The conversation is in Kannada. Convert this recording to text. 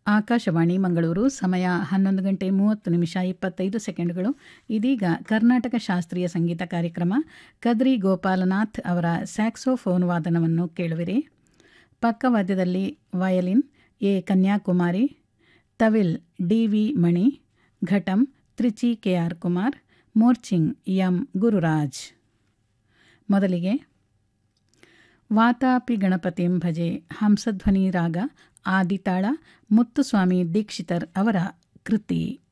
ಆಕಾಶವಾಣಿ ಮಂಗಳೂರು ಸಮಯ ಹನ್ನೊಂದು ಗಂಟೆ ಮೂವತ್ತು ನಿಮಿಷ ಇಪ್ಪತ್ತೈದು ಸೆಕೆಂಡ್ಗಳು ಇದೀಗ ಕರ್ನಾಟಕ ಶಾಸ್ತ್ರೀಯ ಸಂಗೀತ ಕಾರ್ಯಕ್ರಮ ಕದ್ರಿ ಗೋಪಾಲನಾಥ್ ಅವರ ಸ್ಯಾಕ್ಸೋಫೋನ್ ವಾದನವನ್ನು ಕೇಳುವಿರಿ ಪಕ್ಕವಾದ್ಯದಲ್ಲಿ violin A Kanyakumari thavil D V Mani ghatam Trichy K R Kumar morsing M Gururaj ಮೊದಲಿಗೆ ವಾತಾಪಿ ಗಣಪತಿಂ ಭಜೆ ಹಂಸಧ್ವನಿ ರಾಗ ಆದಿತಾಳ ಮುತ್ತುಸ್ವಾಮಿ ದೀಕ್ಷಿತರ್ ಅವರ ಕೃತಿ